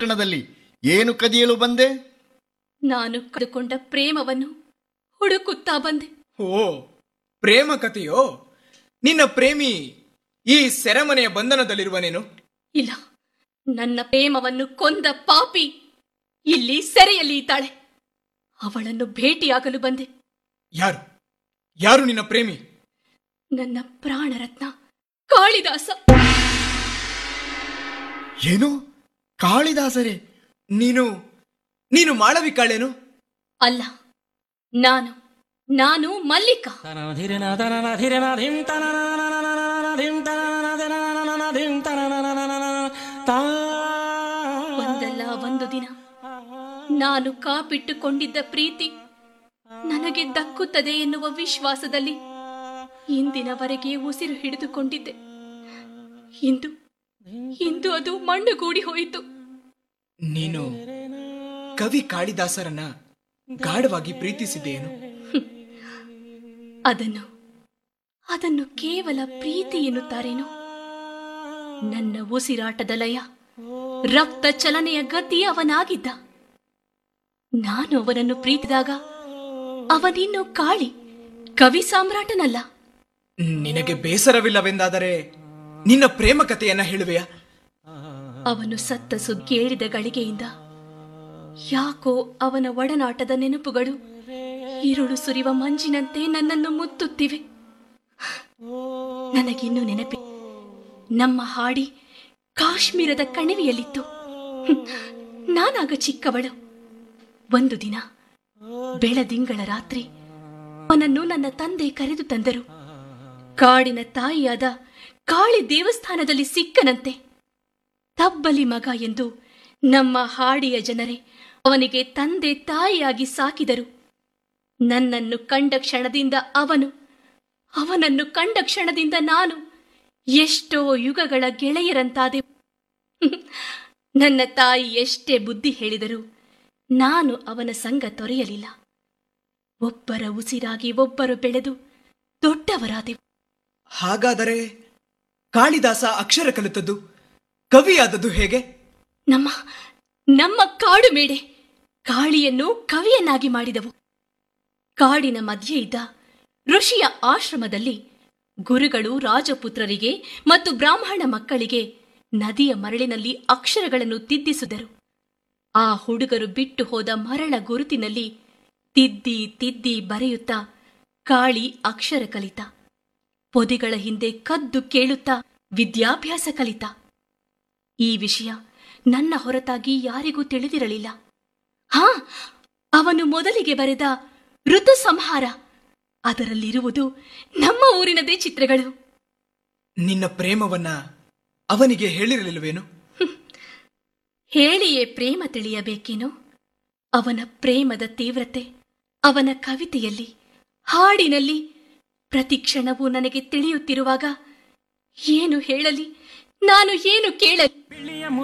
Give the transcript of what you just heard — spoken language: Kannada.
ಪಟ್ಟಣದಲ್ಲಿ ಏನು ಕದಿಯಲು ಬಂದೆ ನಾನು ಕದುಕೊಂಡ ಪ್ರೇಮವನ್ನು ಹುಡುಕುತ್ತಾ ಬಂದೆ ಓ ಪ್ರೇಮ ಕಥೆಯೋ ನಿನ್ನ ಪ್ರೇಮಿ ಈ ಸೆರೆಮನೆಯ ಬಂಧನದಲ್ಲಿರುವನೇನು ಇಲ್ಲ ನನ್ನ ಪ್ರೇಮವನ್ನು ಕೊಂದ ಪಾಪಿ ಇಲ್ಲಿ ಸೆರೆಯಲ್ಲಿ ಇದ್ದಾಳೆ ಅವಳನ್ನು ಭೇಟಿಯಾಗಲು ಬಂದೆ ಯಾರು ಯಾರು ನಿನ್ನ ಪ್ರೇಮಿ ನನ್ನ ಪ್ರಾಣರತ್ನ ಕಾಳಿದಾಸ ಏನು ಕಾಳಿದಾಸರೇ ನೀನು ನೀನು ಮಾಳವಿಕಾಳೇನು ಅಲ್ಲ ನಾನು ನಾನು ಮಲ್ಲಿಕ ಒಂದಲ್ಲ ಒಂದು ದಿನ ನಾನು ಕಾಪಿಟ್ಟುಕೊಂಡಿದ್ದ ಪ್ರೀತಿ ನನಗೆ ದಕ್ಕುತ್ತದೆ ಎನ್ನುವ ವಿಶ್ವಾಸದಲ್ಲಿ ಇಂದಿನವರೆಗೆ ಉಸಿರು ಹಿಡಿದುಕೊಂಡಿದ್ದೆ ಇಂದು ಇಂದು ಅದು ಮಣ್ಣುಗೂಡಿ ಹೋಯಿತು ನೀನು ಕವಿ ಕಾಳಿದಾಸರನ್ನ ಗಾಢವಾಗಿ ಪ್ರೀತಿಸಿದ್ದೇನು ಅದನ್ನು ಅದನ್ನು ಕೇವಲ ಪ್ರೀತಿ ಎನ್ನುತ್ತಾರೇನೋ ನನ್ನ ಉಸಿರಾಟದ ಲಯ ರಕ್ತ ಚಲನೆಯ ಗತಿ ಅವನಾಗಿದ್ದ ನಾನು ಅವನನ್ನು ಪ್ರೀತಿದಾಗ ಅವನಿನ್ನು ಕಾಳಿ ಕವಿ ಸಾಮ್ರಾಟನಲ್ಲ ನಿನಗೆ ಬೇಸರವಿಲ್ಲವೆಂದಾದರೆ ನಿನ್ನ ಪ್ರೇಮ ಕಥೆಯನ್ನ ಹೇಳುವೆಯಾ ಅವನು ಸತ್ತ ಸುದ್ದಿ ಕೇಳಿದ ಗಳಿಗೆಯಿಂದ ಯಾಕೋ ಅವನ ಒಡನಾಟದ ನೆನಪುಗಳು ഇരുಳು ಸುರಿವ ಮಂಜಿನಂತೆ ನನ್ನನ್ನು ಮುತ್ತುತ್ತಿವೆ ನನಗಿನ್ನು ನೆನಪಿ ನಮ್ಮ ಹಾಡಿ ಕಾಶ್ಮೀರದ ಕಣಿವೆಯಲ್ಲಿತ್ತು ಹ್ಮ್. ನಾನಾಗ ಚಿಕ್ಕವಳು ಒಂದು ದಿನ ಬೆಳದಿಂಗಳ ರಾತ್ರಿ ಅವನನ್ನು ನನ್ನ ತಂದೆ ಕರೆದು ತಂದರು ಕಾಡಿನ ತಾಯಿಯಾದ ಕಾಳಿ ದೇವಸ್ಥಾನದಲ್ಲಿ ಸಿಕ್ಕನಂತೆ ತಬ್ಬಲಿ ಮಗ ಎಂದು ನಮ್ಮ ಹಾಡಿಯ ಜನರೇ ಅವನಿಗೆ ತಂದೆ ತಾಯಿಯಾಗಿ ಸಾಕಿದರು ನನ್ನನ್ನು ಕಂಡ ಕ್ಷಣದಿಂದ ಅವನು ಅವನನ್ನು ಕಂಡ ಕ್ಷಣದಿಂದ ನಾನು ಎಷ್ಟೋ ಯುಗಗಳ ಗೆಳೆಯರಂತಾದೆ ನನ್ನ ತಾಯಿ ಎಷ್ಟೇ ಬುದ್ಧಿ ಹೇಳಿದರೂ ನಾನು ಅವನ ಸಂಗ ತೊರೆಯಲಿಲ್ಲ ಒಬ್ಬರ ಉಸಿರಾಗಿ ಒಬ್ಬರು ಬೆಳೆದು ದೊಡ್ಡವರಾದೆವು ಹಾಗಾದರೆ ಕಾಳಿದಾಸ ಅಕ್ಷರ ಕಲಿತದ್ದು ಕವಿಯಾದದ್ದು ಹೇಗೆ ನಮ್ಮ ನಮ್ಮ ಕಾಡು ಮೇಡೆ ಕಾಳಿಯನ್ನು ಕವಿಯನ್ನಾಗಿ ಮಾಡಿದವು ಕಾಡಿನ ಮಧ್ಯೆ ಇದ್ದ ಋಷಿಯ ಆಶ್ರಮದಲ್ಲಿ ಗುರುಗಳು ರಾಜಪುತ್ರರಿಗೆ ಮತ್ತು ಬ್ರಾಹ್ಮಣ ಮಕ್ಕಳಿಗೆ ನದಿಯ ಮರಳಿನಲ್ಲಿ ಅಕ್ಷರಗಳನ್ನು ತಿದ್ದಿಸಿದರು ಆ ಹುಡುಗರು ಬಿಟ್ಟು ಹೋದ ಮರಳ ಗುರುತಿನಲ್ಲಿ ತಿದ್ದಿ ತಿದ್ದಿ ಬರೆಯುತ್ತಾ ಕಾಳಿ ಅಕ್ಷರ ಕಲಿತ ಪೊದೆಗಳ ಹಿಂದೆ ಕದ್ದು ಕೇಳುತ್ತಾ ವಿದ್ಯಾಭ್ಯಾಸ ಕಲಿತ ಈ ವಿಷಯ ನನ್ನ ಹೊರತಾಗಿ ಯಾರಿಗೂ ತಿಳಿದಿರಲಿಲ್ಲ ಹಾ ಅವನು ಮೊದಲಿಗೆ ಬರೆದ ಋತು ಸಂಹಾರ ಅದರಲ್ಲಿರುವುದು ನಮ್ಮ ಊರಿನದೇ ಚಿತ್ರಗಳು ನಿನ್ನ ಪ್ರೇಮವನ್ನ ಅವನಿಗೆ ಹೇಳಿರಲಿಲ್ಲವೇನು ಹೇಳಿಯೇ ಪ್ರೇಮ ತಿಳಿಯಬೇಕೇನೋ ಅವನ ಪ್ರೇಮದ ತೀವ್ರತೆ ಅವನ ಕವಿತೆಯಲ್ಲಿ ಹಾಡಿನಲ್ಲಿ ಪ್ರತಿ ಕ್ಷಣವೂ ನನಗೆ ತಿಳಿಯುತ್ತಿರುವಾಗ ಏನು ಹೇಳಲಿ ನಾನು ಏನು ಕೇಳಲಿ